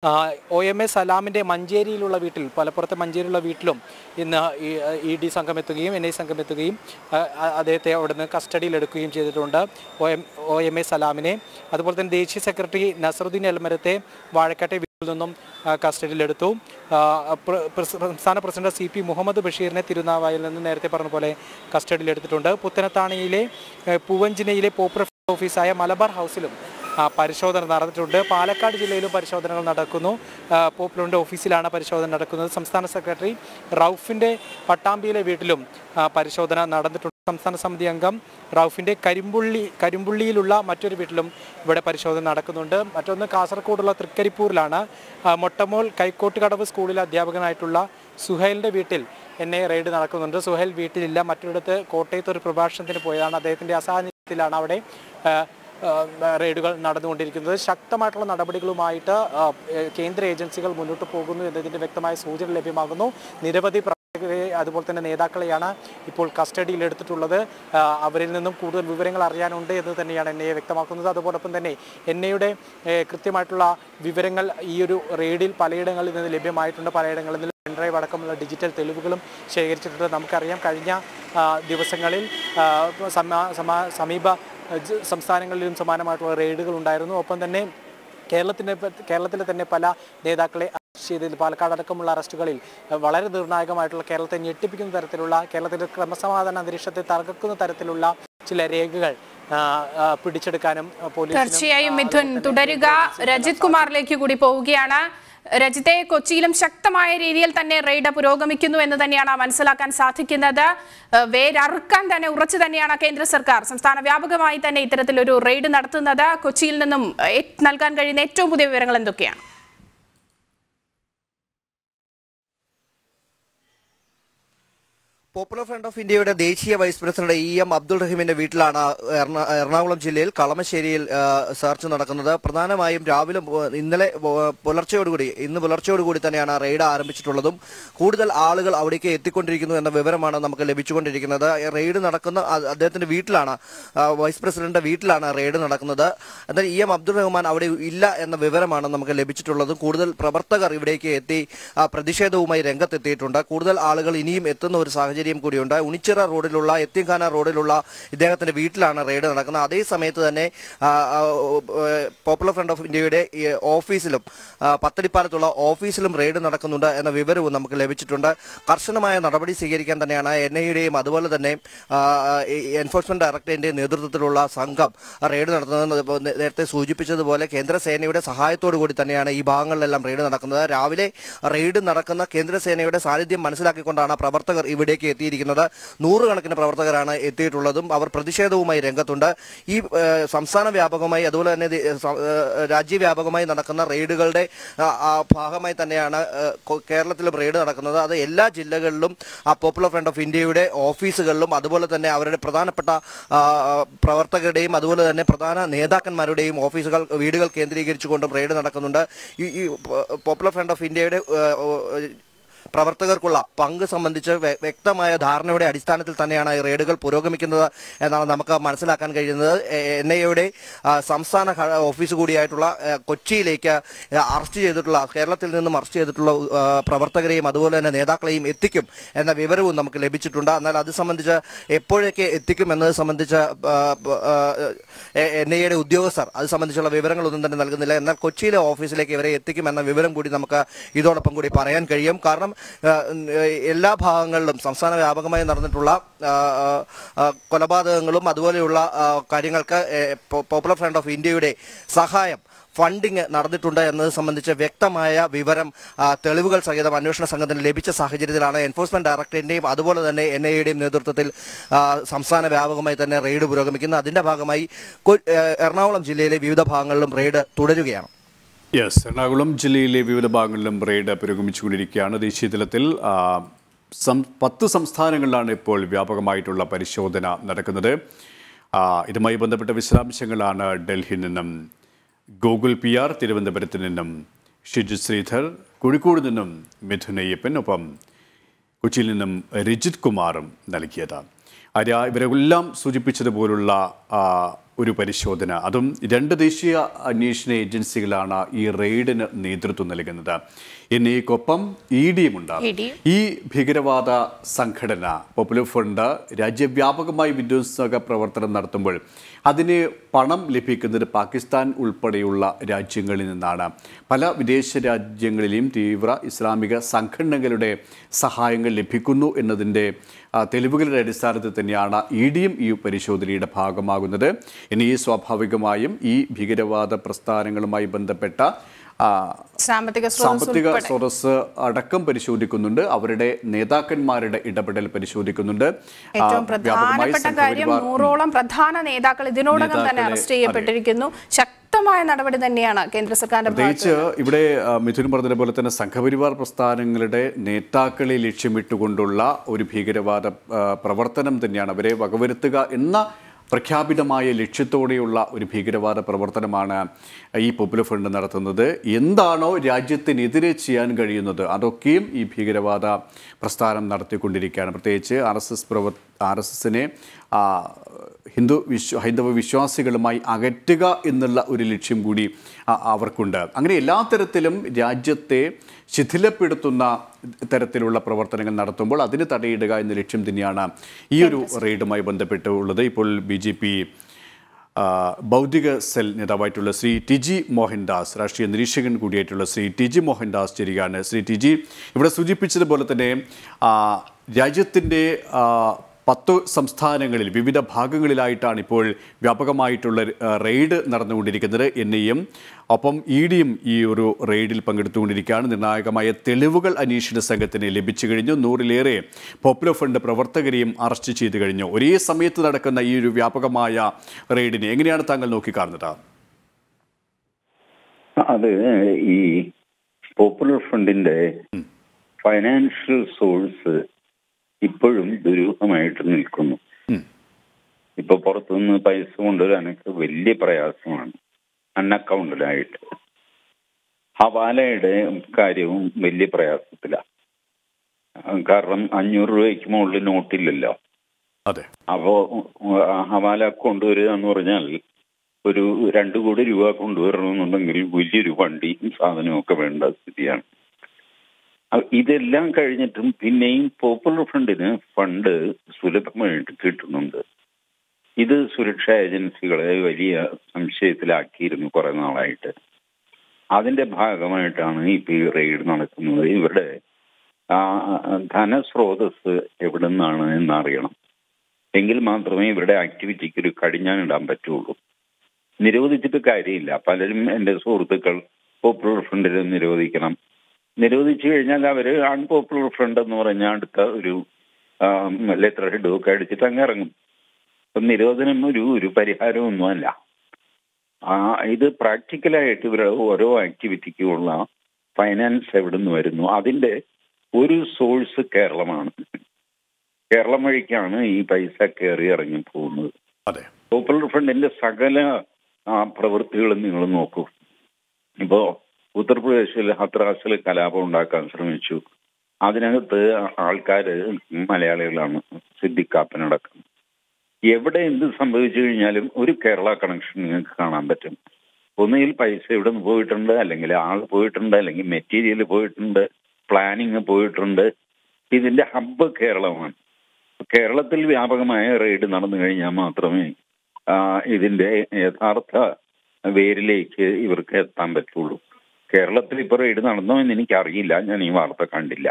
ഒ എം എ സലാമിന്റെ മഞ്ചേരിയിലുള്ള വീട്ടിൽ പലപ്പുറത്തെ മഞ്ചേരിയിലുള്ള വീട്ടിലും ഇന്ന് ഇ ഡി സംഘം എത്തുകയും എൻ ഐ സംഘം എത്തുകയും ആ, ആ, അദ്ദേഹത്തെ അവിടുന്ന് കസ്റ്റഡിയിൽ എടുക്കുകയും ചെയ്തിട്ടുണ്ട് O M O M A സലാമിനെ അതുപോലെ തന്നെ ദേശീയ സെക്രട്ടറി നസറുദ്ദീൻ എൽമരത്തെ വാഴക്കാട്ടെ വീട്ടിൽ നിന്നും ആ, കസ്റ്റഡിയിലെടുത്തു ആ, പ്ര- പ്രസ- സംസ്ഥാന പ്രസിഡന്റ് സി പി മുഹമ്മദ് ബഷീറിനെ തിരുനാവായിൽ നിന്ന് നേരത്തെ പറഞ്ഞ പോലെ കസ്റ്റഡിയിലെടുത്തിട്ടുണ്ട് പുത്തനത്താണിയിലെ ഏ, പൂവഞ്ചിനയിലെ പോപ്പുലർ ഓഫീസായ മലബാർ ഹൗസിലും ആ, പരിശോധന നടന്നിട്ടുണ്ട് പാലക്കാട് ജില്ലയിലും പരിശോധനകൾ നടക്കുന്നു ആ, പോപ്പുലറിൻ്റെ ഓഫീസിലാണ് പരിശോധന നടക്കുന്നത് സംസ്ഥാന സെക്രട്ടറി റൌഫിൻ്റെ പട്ടാമ്പിയിലെ വീട്ടിലും ആ, പരിശോധന നടന്നിട്ടുണ്ട് സംസ്ഥാന സമിതി അംഗം റൌഫിൻ്റെ കരിമ്പുള്ളി കരിമ്പുള്ളിയിലുള്ള മറ്റൊരു വീട്ടിലും ഇവിടെ പരിശോധന നടക്കുന്നുണ്ട് മറ്റൊന്ന് കാസർഗോഡുള്ള തൃക്കരിപ്പൂരിലാണ് ആ, മൊട്ടമോൾ കൈക്കോട്ടുകടവ് സ്കൂളിലെ അധ്യാപകനായിട്ടുള്ള സുഹൈലിൻ്റെ വീട്ടിൽ എന്നെ റെയ്ഡ് നടക്കുന്നുണ്ട് സുഹൈൽ വീട്ടിലില്ല മറ്റൊരിടത്ത് കോട്ടയത്ത് ഒരു പ്രഭാഷണത്തിന് പോയതാണ് അദ്ദേഹത്തിൻ്റെ അസാന്നിധ്യത്തിലാണ് അവിടെ ആ, ആ, റെയ്ഡുകൾ നടന്നുകൊണ്ടിരിക്കുന്നത് ശക്തമായിട്ടുള്ള നടപടികളുമായിട്ട് ആ, ഏ, കേന്ദ്ര ഏജൻസികൾ മുന്നോട്ട് പോകുന്നു എന്നതിൻ്റെ വ്യക്തമായ സൂചന ലഭ്യമാകുന്നു നിരവധി പ്രവർത്തകരെ അതുപോലെ തന്നെ നേതാക്കളെയാണ് ഇപ്പോൾ കസ്റ്റഡിയിൽ എടുത്തിട്ടുള്ളത് ആ, അവരിൽ നിന്നും കൂടുതൽ വിവരങ്ങൾ അറിയാനുണ്ട് എന്ന് തന്നെയാണ് എൻ ഐ എ വ്യക്തമാക്കുന്നത് അതോടൊപ്പം തന്നെ എൻ ഐയുടെ കൃത്യമായിട്ടുള്ള വിവരങ്ങൾ ഈ ഒരു റെയ്ഡിൽ പലയിടങ്ങളിൽ നിന്ന് ലഭ്യമായിട്ടുണ്ട് പലയിടങ്ങളിൽ നിന്ന് പെൻഡ്രൈവ് അടക്കമുള്ള ഡിജിറ്റൽ തെളിവുകളും ശേഖരിച്ചിട്ടുണ്ട് നമുക്കറിയാം കഴിഞ്ഞ ആ, ദിവസങ്ങളിൽ ആ, സമ- സമ- സമീപ ജ- സംസ്ഥാനങ്ങളിലും സമാനമായിട്ടുള്ള റെയ്ഡുകൾ ഉണ്ടായിരുന്നു ഒപ്പം തന്നെ കേരളത്തിൻ്റെ കേരളത്തിലെ തന്നെ പല നേതാക്കളെ അറസ്റ്റ് ചെയ്തതിൽ പാലക്കാട് അടക്കമുള്ള അറസ്റ്റുകളിൽ അഹ് വളരെ നിർണായകമായിട്ടുള്ള കേരളത്തെ ഞെട്ടിപ്പിക്കുന്ന തരത്തിലുള്ള കേരളത്തിൻ്റെ ക്രമസമാധാന അന്തരീക്ഷത്തെ തകർക്കുന്ന തരത്തിലുള്ള ചില രേഖകൾ ആ, ആ, പിടിച്ചെടുക്കാനും ആ, പോലീസിനും, തീർച്ചയായും ആ, മിഥുൻ അതുപോലെ തന്നെ തുടരുക രജിത് കുമാറിലേക്ക് കൂടി പോവുകയാണ് രജിത്തെ കൊച്ചിയിലും ശക്തമായ രീതിയിൽ തന്നെ റെയ്ഡ് പുരോഗമിക്കുന്നു എന്ന് തന്നെയാണ് മനസ്സിലാക്കാൻ സാധിക്കുന്നത് ഏഹ് വേരറുക്കാൻ തന്നെ ഉറച്ചു തന്നെയാണ് കേന്ദ്ര സർക്കാർ സംസ്ഥാന വ്യാപകമായി തന്നെ ഇത്തരത്തിലൊരു റെയ്ഡ് നടത്തുന്നത് കൊച്ചിയിൽ നിന്നും ഏഹ്, നൽകാൻ കഴിയുന്ന ഏറ്റവും പുതിയ വിവരങ്ങൾ എന്തൊക്കെയാണ് പോപ്പുലർ ഫ്രണ്ട് ഓഫ് ഇന്ത്യയുടെ ദേശീയ vice president E M Abdul റഹീമിന്റെ വീട്ടിലാണ് എറണ- എറണാകുളം ജില്ലയിൽ കളമശ്ശേരിയിൽ ആ, സെർച്ച് നടക്കുന്നത് പ്രധാനമായും രാവിലെ പു- ഇന്നലെ പു- പുലർച്ചയോടുകൂടി ഇന്ന് പുലർച്ചയോടുകൂടി തന്നെയാണ് റെയ്ഡ് ആരംഭിച്ചിട്ടുള്ളതും കൂടുതൽ ആളുകൾ അവിടേക്ക് എത്തിക്കൊണ്ടിരിക്കുന്നു എന്ന വിവരമാണ് നമുക്ക് ലഭിച്ചുകൊണ്ടിരിക്കുന്നത് ഈ റെയ്ഡ് നടക്കുന്ന അ- അദ്ദേഹത്തിന്റെ വീട്ടിലാണ് ആ, വൈസ് പ്രസിഡന്റിന്റെ വീട്ടിലാണ് റെയ്ഡ് നടക്കുന്നത് എന്നാൽ ഇ എം അബ്ദുൾ റഹ്മാൻ അവിടെ ഇല്ല എന്ന വിവരമാണ് നമുക്ക് ലഭിച്ചിട്ടുള്ളത് കൂടുതൽ പ്രവർത്തകർ ഇവിടേക്ക് എത്തി ആ, പ്രതിഷേധവുമായി രംഗത്തെത്തിയിട്ടുണ്ട് കൂടുതൽ ആളുകൾ ഇനിയും എത്തുന്ന ഒരു സാഹചര്യം കൂടിയുണ്ട് ഉണിച്ചിറ റോഡിലുള്ള എത്തിഖാന റോഡിലുള്ള ഇദ്ദേഹത്തിന്റെ വീട്ടിലാണ് റെയ്ഡ് നടക്കുന്നത് അതേ സമയത്ത് തന്നെ ആ, ആ, ഏഹ്, പോപ്പുലർ ഫ്രണ്ട് ഓഫ് ഇന്ത്യയുടെ ഈ ഓഫീസിലും ആ, പത്തടിപ്പാലത്തുള്ള ഓഫീസിലും റെയ്ഡ് നടക്കുന്നുണ്ട് എന്ന വിവരവും നമുക്ക് ലഭിച്ചിട്ടുണ്ട് കർശനമായ നടപടി സ്വീകരിക്കാൻ തന്നെയാണ് എൻ ഐയുടെയും അതുപോലെ തന്നെ ആ, ഈ എൻഫോഴ്സ്മെന്റ് ഡയറക്ടറേറ്റിന്റെ നേതൃത്വത്തിലുള്ള സംഘം റെയ്ഡ് നടത്തുന്നത് ഇപ്പോൾ നേ- നേരത്തെ സൂചിപ്പിച്ചതുപോലെ കേന്ദ്ര സേനയുടെ സഹായത്തോടു കൂടി തന്നെയാണ് ഈ ഭാഗങ്ങളിലെല്ലാം റെയ്ഡ് നടക്കുന്നത് രാവിലെ റെയ്ഡ് നടക്കുന്ന കേന്ദ്ര സേനയുടെ സാന്നിധ്യം മനസ്സിലാക്കിക്കൊണ്ടാണ് പ്രവർത്തകർ ഇവിടേക്ക് എത്തിയിരിക്കുന്നത് നൂറുകണക്കിന് പ്രവർത്തകരാണ് എത്തിയിട്ടുള്ളതും അവർ പ്രതിഷേധവുമായി രംഗത്തുണ്ട് ഈ ഏഹ്, സംസ്ഥാന വ്യാപകമായി അതുപോലെ തന്നെ ദേ- സ- ഏഹ്, രാജ്യവ്യാപകമായി നടക്കുന്ന റെയ്ഡുകളുടെ ആ, ആ, ഭാഗമായി തന്നെയാണ് ഏഹ്, കൊ- കേരളത്തിലും റെയ്ഡ് നടക്കുന്നത് അത് എല്ലാ ജില്ലകളിലും ആ പോപ്പുലർ ഫ്രണ്ട് ഓഫ് ഇന്ത്യയുടെ ഓഫീസുകളിലും അതുപോലെ തന്നെ അവരുടെ പ്രധാനപ്പെട്ട ആ, പ്രവർത്തകരുടെയും അതുപോലെ തന്നെ പ്രധാന നേതാക്കന്മാരുടെയും ഓഫീസുകൾ വീടുകൾ കേന്ദ്രീകരിച്ചുകൊണ്ടും റെയ്ഡ് നടക്കുന്നുണ്ട് ഈ ഈ പോപ്പുലർ ഫ്രണ്ട് ഓഫ് ഇന്ത്യയുടെ ഏഹ്, പ്രവർത്തകർക്കുള്ള പങ്ക് സംബന്ധിച്ച് വ്യ- വ്യക്തമായ ധാരണയുടെ അടിസ്ഥാനത്തിൽ തന്നെയാണ് ഈ റെയ്ഡുകൾ പുരോഗമിക്കുന്നത് എന്നാണ് നമുക്ക് മനസ്സിലാക്കാൻ കഴിയുന്നത് എൻ ഐ എയുടെ സംസ്ഥാന ഘ- ഓഫീസ് കൂടിയായിട്ടുള്ള ആ, കൊച്ചിയിലേക്ക് ആ, അറസ്റ്റ് ചെയ്തിട്ടുള്ള കേരളത്തിൽ നിന്നും അറസ്റ്റ് ചെയ്തിട്ടുള്ള ആ, പ്രവർത്തകരെയും അതുപോലെ തന്നെ നേതാക്കളെയും എത്തിക്കും എന്ന വിവരവും നമുക്ക് ലഭിച്ചിട്ടുണ്ട് എന്നാൽ അത് സംബന്ധിച്ച് എപ്പോഴൊക്കെ എത്തിക്കും എന്നത് സംബന്ധിച്ച് എൻ ഐ എയുടെ ഉദ്യോഗസ്ഥർ അത് സംബന്ധിച്ചുള്ള വിവരങ്ങളൊന്നും തന്നെ നൽകുന്നില്ല എന്നാൽ കൊച്ചിയിലെ ഓഫീസിലേക്ക് ഇവരെ എത്തിക്കും എന്ന വിവരം കൂടി നമുക്ക് ഇതോടൊപ്പം കൂടി പറയാൻ കഴിയും കാരണം ആ, എല്ലാ ഭാഗങ്ങളിലും സംസ്ഥാന വ്യാപകമായി നടന്നിട്ടുള്ള ആ, ആ, കൊലപാതകങ്ങളും അതുപോലെയുള്ള ആ, കാര്യങ്ങൾക്ക് ഏ, പോ- പോപ്പുലർ ഫ്രണ്ട് ഓഫ് ഇന്ത്യയുടെ സഹായം ഫണ്ടിങ് നടന്നിട്ടുണ്ട് എന്നത് സംബന്ധിച്ച് വ്യക്തമായ വിവരം ആ, തെളിവുകൾ സഹിതം അന്വേഷണ സംഘത്തിന് ലഭിച്ച സാഹചര്യത്തിലാണ് എൻഫോഴ്സ്മെന്റ് ഡയറക്ടറേറ്റിന്റെയും അതുപോലെ തന്നെ എൻ ഐ എയുടെയും നേതൃത്വത്തിൽ ആ, സംസ്ഥാന വ്യാപകമായി തന്നെ റെയ്ഡ് പുരോഗമിക്കുന്നത് അതിന്റെ ഭാഗമായി കൊ- ഏ, എറണാകുളം ജില്ലയിലെ വിവിധ ഭാഗങ്ങളിലും റെയ്ഡ് തുടരുകയാണ് യെസ് എറണാകുളം ജില്ലയിലെ വിവിധ ഭാഗങ്ങളിലും റെയ്ഡ് പുരോഗമിച്ചുകൊണ്ടിരിക്കുകയാണ് ദേശീയ തലത്തിൽ ആ, സം പത്ത് സംസ്ഥാനങ്ങളിലാണ് ഇപ്പോൾ വ്യാപകമായിട്ടുള്ള പരിശോധന നടക്കുന്നത് ആ, ഇതുമായി ബന്ധപ്പെട്ട വിശദാംശങ്ങളാണ് ഡൽഹിയിൽ നിന്നും ഗോകുൽ പി ആർ തിരുവനന്തപുരത്ത് നിന്നും ഷിജു ശ്രീധർ കോഴിക്കോട് നിന്നും മിഥുൻ അയ്യപ്പൻ ഒപ്പം കൊച്ചിയിൽ നിന്നും രജിത് കുമാറും നൽകിയത് ആര്യ ഇവരെല്ലാം സൂചിപ്പിച്ചതുപോലുള്ള ആ, ഒരു പരിശോധന അതും രണ്ട് ദേശീയ അന്വേഷണ ഏജൻസികളാണ് ഈ റെയ്ഡിന് നേതൃത്വം നൽകുന്നത് എൻ ഐക്കൊപ്പം ഇ ഡിയുമുണ്ട് ED. ഈ ഭീകരവാദ സംഘടന പോപ്പുലർ ഫണ്ട് രാജ്യവ്യാപകമായി വിധ്വംസക പ്രവർത്തനം നടത്തുമ്പോൾ അതിന് പണം ലഭിക്കുന്നത് പാകിസ്ഥാൻ ഉൾപ്പെടെയുള്ള രാജ്യങ്ങളിൽ നിന്നാണ് പല വിദേശ രാജ്യങ്ങളിലെയും തീവ്ര ഇസ്ലാമിക സംഘടനകളുടെ സഹായങ്ങൾ ലഭിക്കുന്നു എന്നതിൻ്റെ ആ, തെളിവുകളുടെ അടിസ്ഥാനത്തിൽ തന്നെയാണ് ഇ ഡിയും ഈ പരിശോധനയുടെ ഭാഗമാകുന്നത് ഇനി സ്വാഭാവികമായും ഈ ഭീകരവാദ പ്രസ്ഥാനങ്ങളുമായി ബന്ധപ്പെട്ട ആ, സാമ്പത്തിക സ്രോതസ് സാമ്പത്തിക ഉൾപ്പെടെ സ്രോതസ് അടക്കം പരിശോധിക്കുന്നുണ്ട് അവരുടെ നേതാക്കന്മാരുടെ ഇടപെടൽ പരിശോധിക്കുന്നുണ്ട് ആ, ഏറ്റവും വ്യാപകമായി പ്രധാനപ്പെട്ട കാര്യം സംഘപരിവാർ നൂറോളം പ്രധാന നേതാക്കൾ ഇതിനോടകം തന്നെ നേതാക്കളെ- അറസ്റ്റ് ചെയ്യപ്പെട്ടിരിക്കുന്നു ശക്തമായ നടപടി തന്നെയാണ് കേന്ദ്ര സർക്കാരിന്റെ ഭാഗത്ത് പ്രത്യേകിച്ച് ഇവിടെ ആ, മിഥുൻ പറഞ്ഞതുപോലെ തന്നെ സംഘപരിവാർ പ്രസ്ഥാനങ്ങളുടെ നേതാക്കളെ ലക്ഷ്യമിട്ടുകൊണ്ടുള്ള ഒരു ഭീകരവാദ ആ, പ്രവർത്തനം തന്നെയാണ് അവരെ വകവരുത്തുക എന്ന പ്രഖ്യാപിതമായ ലക്ഷ്യത്തോടെയുള്ള ഒരു ഭീകരവാദ പ്രവർത്തനമാണ് ഈ പോപ്പുലർ ഫ്രണ്ട് നടത്തുന്നത് എന്താണോ രാജ്യത്തിനെതിരെ ചെയ്യാൻ കഴിയുന്നത് അതൊക്കെയും ഈ ഭീകരവാദ പ്രസ്ഥാനം നടത്തിക്കൊണ്ടിരിക്കുകയാണ് പ്രത്യേകിച്ച് ആർ എസ് എസ് പ്രവർ ആർ എസ് എസിനെ ഹിന്ദു വിശ്വ ഹൈന്ദവ വിശ്വാസികളുമായി അകറ്റുക എന്നുള്ള ഒരു ലക്ഷ്യം കൂടി ആ, അവർക്കുണ്ട് അങ്ങനെ എല്ലാ തരത്തിലും രാജ്യത്തെ ശിഥിലപ്പെടുത്തുന്ന തരത്തിലുള്ള പ്രവർത്തനങ്ങൾ നടത്തുമ്പോൾ അതിന് തടയിടുക എന്ന ലക്ഷ്യം തന്നെയാണ് ഈ ഒരു റെയ്ഡുമായി ബന്ധപ്പെട്ടുള്ളത് ഇപ്പോൾ ബി ജെ പി ബൗദ്ധിക സെൽ നേതാവായിട്ടുള്ള ശ്രീ ടി ജി മോഹൻദാസ് രാഷ്ട്രീയ നിരീക്ഷകൻ കൂടിയായിട്ടുള്ള ശ്രീ ടി ജി മോഹൻദാസ് ചേരുകയാണ് ശ്രീ ടി ജി ഇവിടെ സൂചിപ്പിച്ചതുപോലെ തന്നെ ആ, രാജ്യത്തിൻ്റെ ആ, പത്ത് സംസ്ഥാനങ്ങളിൽ വിവിധ ഭാഗങ്ങളിലായിട്ടാണ് ഇപ്പോൾ വ്യാപകമായിട്ടുള്ള ആ, റെയ്ഡ് നടന്നുകൊണ്ടിരിക്കുന്നത് എൻ ഐയും ഒപ്പം ഇ ഡിയും ഈ ഒരു റെയ്ഡിൽ പങ്കെടുത്തുകൊണ്ടിരിക്കുകയാണ് നിർണായകമായ തെളിവുകൾ അന്വേഷണ സംഘത്തിന് ലഭിച്ചു കഴിഞ്ഞു നൂറിലേറെ പോപ്പുലർ ഫണ്ട് പ്രവർത്തകരെയും അറസ്റ്റ് ചെയ്തു കഴിഞ്ഞു ഒരേ സമയത്ത് നടക്കുന്ന ഈ ഒരു വ്യാപകമായ റെയ്ഡിനെ എങ്ങനെയാണ് താങ്കൾ നോക്കിക്കാണുന്നത് അത് ഈ പോപ്പുലർ ഫണ്ടിന്റെ ഫൈനാൻഷ്യൽ സോഴ്സ് ഇപ്പോഴും ദുരൂഹമായിട്ട് നിൽക്കുന്നു ഉം. ഇപ്പൊ പുറത്തുനിന്ന് പൈസ കൊണ്ടുവരാനൊക്കെ വലിയ പ്രയാസമാണ് അൺഅക്കൗണ്ടഡായിട്ട് ഹവാലയുടെ കാര്യവും വലിയ പ്രയാസത്തിലാണ് കാരണം അഞ്ഞൂറ് രൂപയ്ക്ക് മുകളിൽ നോട്ടില്ലല്ലോ അതെ അപ്പോ ആ ഹവാല കൊണ്ടുവരിക എന്ന് പറഞ്ഞാൽ ഒരു രണ്ടു കോടി രൂപ കൊണ്ടുവരണമെന്നുണ്ടെങ്കിൽ വലിയൊരു വണ്ടിയും സാധനവും ഒക്കെ വേണ്ട സ്ഥിതിയാണ് അ- ഇതെല്ലാം കഴിഞ്ഞിട്ടും പിന്നെയും പോപ്പുലർ ഫണ്ടിന് ഫണ്ട് സുലഭമായിട്ട് കിട്ടുന്നുണ്ട് ഇത് സുരക്ഷാ ഏജൻസികളെ വലിയ സംശയത്തിലാക്കിയിരുന്നു കുറെ നാളായിട്ട് അതിന്റെ ഭാഗമായിട്ടാണ് ഇപ്പൊ ഈ റെയ്ഡ് നടക്കുന്നത് ഇവരുടെ ആ, ധനസ്രോതസ് എവിടെ നിന്നാണ് എന്നറിയണം എങ്കിൽ മാത്രമേ ഇവരുടെ ആക്ടിവിറ്റിക്ക് ഒരു കടിഞ്ഞാനിടാൻ പറ്റുള്ളൂ നിരോധിച്ചിട്ട് കാര്യമില്ല പലരും എൻ്റെ സുഹൃത്തുക്കൾ പോപ്പുലർ ഫ്രണ്ടിൽ നിരോധിക്കണം നിരോധിച്ചു കഴിഞ്ഞാൽ അവർ അൺപോപ്പുലർ ഫ്രണ്ട് എന്ന് പറഞ്ഞാൽ അടുത്ത ഒരു ലെറ്റർ ഹെഡ് ഒക്കെ അടിച്ചിട്ട് അങ്ങ് ഇറങ്ങും അപ്പം നിരോധനം ഒരു ഒരു പരിഹാരമൊന്നുമല്ല ആ ഇത് പ്രാക്ടിക്കലായിട്ട് ഇവരുടെ ഓരോ ആക്ടിവിറ്റിക്കുമുള്ള ഫൈനാൻസ് എവിടെ നിന്ന് വരുന്നു അതിന്റെ ഒരു സോഴ്സ് കേരളമാണ് കേരളം വഴിക്കാണ് ഈ പൈസ കയറി ഇറങ്ങി പോകുന്നത് അതെ പോപ്പുലർ ഫ്രണ്ടിന്റെ സകല ആ, പ്രവൃത്തികളും നിങ്ങൾ നോക്കൂ ഇപ്പോ ഉത്തർപ്രദേശിൽ ഹത്രാസിൽ കലാപം ഉണ്ടാക്കാൻ ശ്രമിച്ചു അതിനകത്ത് ആൾക്കാര് മലയാളികളാണ് സിദ്ദിഖാപ്പനടക്കം എവിടെ എന്ത് സംഭവിച്ചു കഴിഞ്ഞാലും ഒരു കേരള കണക്ഷൻ നിങ്ങൾക്ക് കാണാൻ പറ്റും ഒന്നുകിൽ പൈസ ഇവിടെ നിന്ന് പോയിട്ടുണ്ട് അല്ലെങ്കിൽ ആൾ പോയിട്ടുണ്ട് അല്ലെങ്കിൽ മെറ്റീരിയൽ പോയിട്ടുണ്ട് പ്ലാനിങ് പോയിട്ടുണ്ട് ഇതിന്റെ ഹബ്ബ് കേരളമാണ് കേരളത്തിൽ വ്യാപകമായ റെയ്ഡ് നടന്നു കഴിഞ്ഞാൽ മാത്രമേ ആ, ഇതിന്റെ യഥാർത്ഥ വേരിലേക്ക് ഇവർക്ക് എത്താൻ പറ്റുള്ളൂ കേരളത്തിൽ ഇപ്പോൾ റെയ്ഡ് നടന്നോ എന്ന് എനിക്കറിയില്ല ഞാൻ ഈ വാർത്ത കണ്ടില്ല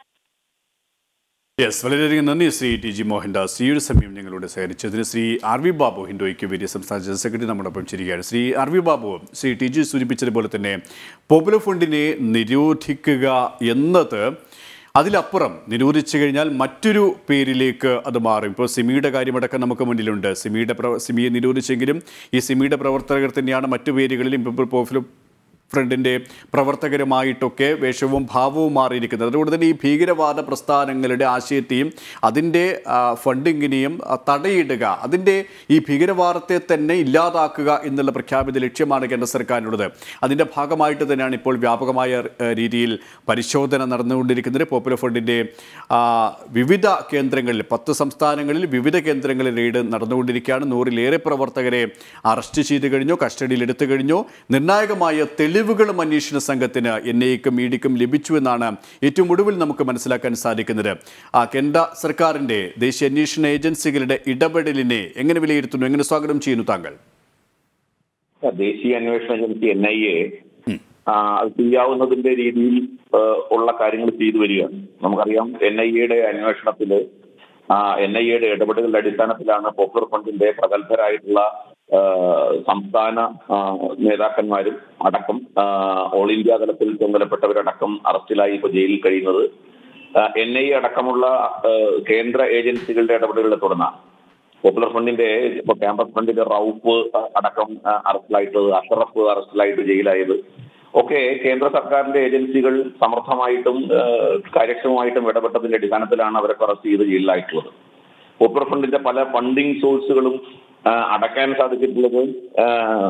യെസ് വളരെയധികം നന്ദി ശ്രീ ടി ജി മോഹൻദാസ് ഈ ഒരു സമയം ഞങ്ങളോട് സഹകരിച്ചതിന് ശ്രീ ആർ വി ബാബു ഹിന്ദു ഐക്യവേദി സംസ്ഥാന ജനറൽ സെക്രട്ടറി നമ്മോടൊപ്പം ചിരിക്കുകയാണ് Shri R V Babu Shri T G സൂചിപ്പിച്ചതുപോലെ തന്നെ പോപ്പുലർ ഫണ്ടിനെ നിരോധിക്കുക എന്നത് അതിലപ്പുറം നിരോധിച്ചു കഴിഞ്ഞാൽ മറ്റൊരു പേരിലേക്ക് അത് മാറും ഇപ്പോൾ സിമിയുടെ കാര്യമടക്കം നമുക്ക് മുന്നിലുണ്ട് സിമിയുടെ പ്ര സിമിയെ നിരോധിച്ചെങ്കിലും ഈ സിമിയുടെ പ്രവർത്തകർ തന്നെയാണ് മറ്റു പേരുകളിലും ഇപ്പോൾ പോപ്പുലർ ഫ്രണ്ടിൻ്റെ പ്രവർത്തകരുമായിട്ടൊക്കെ വേഷവും ഭാവവും മാറിയിരിക്കുന്നത് അതുകൊണ്ട് തന്നെ ഈ ഭീകരവാദ പ്രസ്ഥാനങ്ങളുടെ ആശയത്തെയും അതിൻ്റെ ആ, ഫണ്ടിങ്ങിനെയും ആ, തടയിടുക അതിൻ്റെ ഈ ഭീകരവാദത്തെ തന്നെ ഇല്ലാതാക്കുക എന്നുള്ള പ്രഖ്യാപിത ലക്ഷ്യമാണ് കേന്ദ്ര സർക്കാരിനുള്ളത് അതിൻ്റെ ഭാഗമായിട്ട് തന്നെയാണ് ഇപ്പോൾ വ്യാപകമായ ആ, രീതിയിൽ പരിശോധന നടന്നുകൊണ്ടിരിക്കുന്നത് പോപ്പുലർ ഫണ്ടിൻ്റെ ആ, വിവിധ കേന്ദ്രങ്ങളിൽ പത്ത് സംസ്ഥാനങ്ങളിൽ വിവിധ കേന്ദ്രങ്ങളിൽ റെയ്ഡ് നടന്നുകൊണ്ടിരിക്കുകയാണ് നൂറിലേറെ പ്രവർത്തകരെ അറസ്റ്റ് ചെയ്ത് കഴിഞ്ഞു കസ്റ്റഡിയിൽ എടുത്തു കഴിഞ്ഞു നിർണായകമായ തെളിവുകളും അന്വേഷണ സംഘത്തിന് എൻ ഐക്കും ഇ ഡിക്കും ലഭിച്ചു എന്നാണ് ഏറ്റവും ഒടുവിൽ നമുക്ക് മനസ്സിലാക്കാൻ സാധിക്കുന്നത് ആ കേന്ദ്ര സർക്കാരിൻ്റെ ദേശീയ അന്വേഷണ ഏജൻസികളുടെ ഇടപെടലിനെ എങ്ങനെ വിലയിരുത്തുന്നു എങ്ങനെ സ്വാഗതം ചെയ്യുന്നു താങ്കൾ ദേശീയ അന്വേഷണ ഏജൻസി എൻ ഐ എ അത് ചെയ്യാവുന്നതിന്റെ രീതിയിൽ ആ, ഉള്ള കാര്യങ്ങൾ ചെയ്തു വരികയാണ് നമുക്കറിയാം എൻ ഐ എയുടെ അന്വേഷണത്തില് എൻ ഐ എയുടെ ഇടപെടലുകളുടെ അടിസ്ഥാനത്തിലാണ് പോപ്പുലർ ഫണ്ടിന്റെ പ്രഗത്ഭരായിട്ടുള്ള ആ, സംസ്ഥാന ആ, നേതാക്കന്മാരും അടക്കം ആ, ഓൾ ഇന്ത്യ തലത്തിൽ ചുമതലപ്പെട്ടവരടക്കം അറസ്റ്റിലായി ഇപ്പോൾ ജയിലിൽ കഴിയുന്നത് എൻ ഐ എ അടക്കമുള്ള ആ, കേന്ദ്ര ഏജൻസികളുടെ ഇടപെടലുകളെ തുടർന്നാണ് പോപ്പുലർ ഫണ്ടിന്റെ ഇപ്പൊ ക്യാമ്പസ് ഫണ്ടിന്റെ റൌഫ് അടക്കം ആ, അറസ്റ്റിലായിട്ടത് അഷറഫ് അറസ്റ്റിലായിട്ട് ജയിലായത് ഒക്കെ കേന്ദ്ര സർക്കാരിന്റെ ഏജൻസികൾ സമർത്ഥമായിട്ടും ആ, കാര്യക്ഷമമായിട്ടും ഇടപെട്ടതിന്റെ അടിസ്ഥാനത്തിലാണ് അവരൊക്കെ അറസ്റ്റ് ചെയ്ത് ജയിലിലായിട്ടുള്ളത് പോപ്പുലർ ഫണ്ടിന്റെ പല ഫണ്ടിങ് സോഴ്സുകളും ആ, അടയ്ക്കാൻ സാധിച്ചിട്ടുള്ളത് ആ,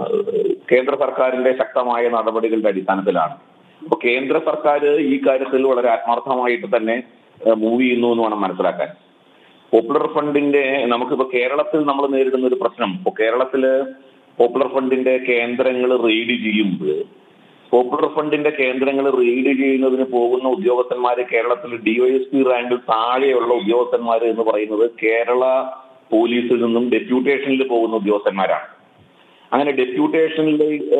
കേന്ദ്ര സർക്കാരിന്റെ ശക്തമായ നടപടികളുടെ അടിസ്ഥാനത്തിലാണ് അപ്പൊ കേന്ദ്ര സർക്കാർ ഈ കാര്യത്തിൽ വളരെ ആത്മാർത്ഥമായിട്ട് തന്നെ മൂവ് ചെയ്യുന്നു എന്ന് വേണം മനസ്സിലാക്കാൻ പോപ്പുലർ ഫണ്ടിന്റെ നമുക്കിപ്പോ കേരളത്തിൽ നമ്മൾ നേരിടുന്ന ഒരു പ്രശ്നം ഇപ്പൊ കേരളത്തില് പോപ്പുലർ ഫണ്ടിന്റെ കേന്ദ്രങ്ങൾ റെയ്ഡ് ചെയ്യുമ്പോൾ പോപ്പുലർ ഫണ്ടിന്റെ കേന്ദ്രങ്ങൾ റെയ്ഡ് ചെയ്യുന്നതിന് പോകുന്ന ഉദ്യോഗസ്ഥന്മാര് കേരളത്തിൽ ഡിവൈഎസ്പി റാങ്കിൽ താഴെയുള്ള ഉദ്യോഗസ്ഥന്മാർ എന്ന് പറയുന്നത് കേരള പോലീസിൽ നിന്നും ഡെപ്യൂട്ടേഷനിൽ പോകുന്ന ഉദ്യോഗസ്ഥന്മാരാണ് അങ്ങനെ ഡെപ്യൂട്ടേഷനിൽ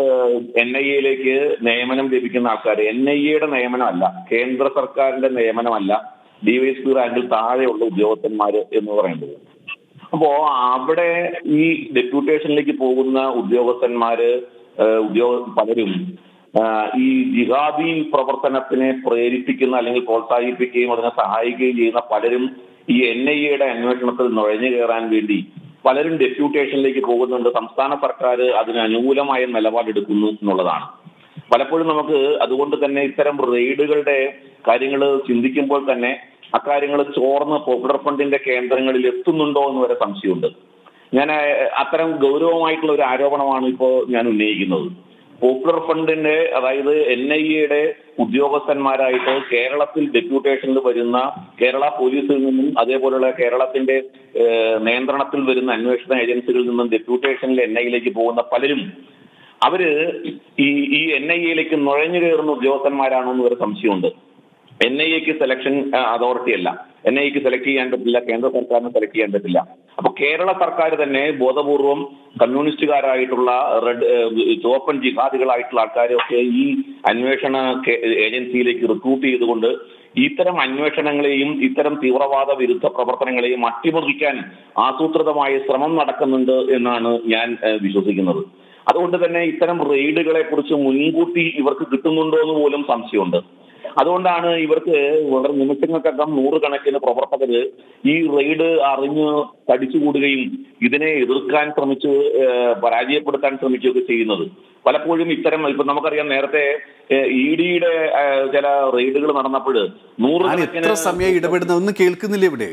എൻ ഐ എയിലേക്ക് നിയമനം ലഭിക്കുന്ന ആൾക്കാർ എൻ ഐ എയുടെ നിയമനമല്ല കേന്ദ്ര സർക്കാരിന്റെ നിയമനമല്ല ഡിവൈഎസ്പി റാങ്കിൽ താഴെയുള്ള ഉദ്യോഗസ്ഥന്മാർ എന്ന് പറയുന്നത് അപ്പോ അവിടെ ഈ ഡെപ്യൂട്ടേഷനിലേക്ക് പോകുന്ന ഉദ്യോഗസ്ഥന്മാര് ഏഹ് ഉദ്യോഗ പലരും ആഹ് ഈ ജിഹാദി പ്രവർത്തനത്തിനെ പ്രേരിപ്പിക്കുന്ന അല്ലെങ്കിൽ പ്രോത്സാഹിപ്പിക്കുകയും അതിനെ സഹായിക്കുകയും ചെയ്യുന്ന പലരും ഈ എൻ ഐ എയുടെ അന്വേഷണത്തിൽ നുഴഞ്ഞു കയറാൻ വേണ്ടി പലരും ഡെപ്യൂട്ടേഷനിലേക്ക് പോകുന്നുണ്ട് സംസ്ഥാന സർക്കാർ അതിന് അനുകൂലമായ നിലപാടെടുക്കുന്നു എന്നുള്ളതാണ് പലപ്പോഴും നമുക്ക് അതുകൊണ്ട് തന്നെ ഇത്തരം റെയ്ഡുകളുടെ കാര്യങ്ങൾ ചിന്തിക്കുമ്പോൾ തന്നെ അക്കാര്യങ്ങൾ ചോർന്ന് പോപ്പുലർ ഫണ്ടിന്റെ കേന്ദ്രങ്ങളിൽ എത്തുന്നുണ്ടോ എന്ന് വരെ സംശയമുണ്ട് ഞാൻ ഏഹ്, അത്തരം ഗൗരവമായിട്ടുള്ള ഒരു ആരോപണമാണ് ഇപ്പോൾ ഞാൻ ഉന്നയിക്കുന്നത് പോപ്പുലർ ഫണ്ടിന്റെ അതായത് എൻ ഐ എയുടെ ഉദ്യോഗസ്ഥന്മാരായിട്ട് കേരളത്തിൽ ഡെപ്യൂട്ടേഷനിൽ വരുന്ന കേരള പോലീസിൽ നിന്നും അതേപോലെയുള്ള കേരളത്തിന്റെ ഏഹ്, നിയന്ത്രണത്തിൽ വരുന്ന അന്വേഷണ ഏജൻസികളിൽ നിന്നും ഡെപ്യൂട്ടേഷനിൽ എൻ ഐയിലേക്ക് പോകുന്ന പലരും അവര് ഈ ഈ എൻ ഐ എയിലേക്ക് നുഴഞ്ഞു കയറുന്ന ഉദ്യോഗസ്ഥന്മാരാണോ എന്ന് ഒരു സംശയമുണ്ട് എൻ ഐ എക്ക് സെലക്ഷൻ അതോറിറ്റി അല്ല എൻ ഐക്ക് സെലക്ട് ചെയ്യാൻ പറ്റില്ല കേന്ദ്ര സർക്കാരിന് സെലക്ട് ചെയ്യാൻ പറ്റില്ല അപ്പൊ കേരള സർക്കാർ തന്നെ ബോധപൂർവം കമ്മ്യൂണിസ്റ്റുകാരായിട്ടുള്ള റെഡ് ഏഹ്, ചുവപ്പൻ ജിഹാദികളായിട്ടുള്ള ആൾക്കാരെയൊക്കെ ഈ അന്വേഷണ കേ- ഏജൻസിയിലേക്ക് റിക്രൂട്ട് ചെയ്തുകൊണ്ട് ഇത്തരം അന്വേഷണങ്ങളെയും ഇത്തരം തീവ്രവാദ വിരുദ്ധ പ്രവർത്തനങ്ങളെയും അട്ടിമറിക്കാൻ ആസൂത്രിതമായ ശ്രമം നടക്കുന്നുണ്ട് എന്നാണ് ഞാൻ ഏഹ്, വിശ്വസിക്കുന്നത് അതുകൊണ്ട് തന്നെ ഇത്തരം റെയ്ഡുകളെ കുറിച്ച് മുൻകൂട്ടി ഇവർക്ക് കിട്ടുന്നുണ്ടോ എന്ന് പോലും സംശയമുണ്ട് അതുകൊണ്ടാണ് ഇവർക്ക് വളരെ നിമിഷങ്ങൾക്കകം നൂറുകണക്കിന് പ്രവർത്തകര് ഈ റെയ്ഡ് അറിഞ്ഞ് തടിച്ചുകൂടുകയും ഇതിനെ എതിർക്കാൻ ശ്രമിച്ച് ഏഹ്, പരാജയപ്പെടുത്താൻ ശ്രമിക്കുകയൊക്കെ ചെയ്യുന്നത് പലപ്പോഴും ഇത്തരം ഇപ്പൊ നമുക്കറിയാം നേരത്തെ ഇ ഡിയുടെ ചില റെയ്ഡുകൾ നടന്നപ്പോൾ ഞാൻ നൂറുകണക്കിന് എത്ര സമയം ഇടപെടുന്ന ഒന്നും കേൾക്കുന്നില്ല ഇവിടെ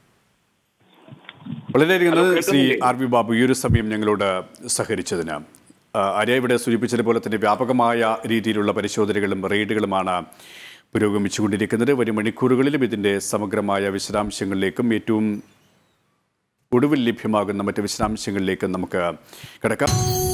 വളരെയധികം ഹലോ, നന്ദി ശ്രീ കേൾക്കുന്നില്ലേ? ആർ വി ബാബു ഈ ഒരു സമയം ഞങ്ങളോട് സഹകരിച്ചതിന് ആ, ആര്യ ഇവിടെ സൂചിപ്പിച്ചതുപോലെ തന്നെ വ്യാപകമായ രീതിയിലുള്ള പരിശോധനകളും റെയ്ഡുകളുമാണ് പുരോഗമിച്ചുകൊണ്ടിരിക്കുന്നത് വരും മണിക്കൂറുകളിലും ഇതിൻ്റെ സമഗ്രമായ വിശദാംശങ്ങളിലേക്കും ഏറ്റവും ഒടുവിൽ ലഭ്യമാകുന്ന മറ്റ് വിശദാംശങ്ങളിലേക്കും നമുക്ക് കിടക്കാം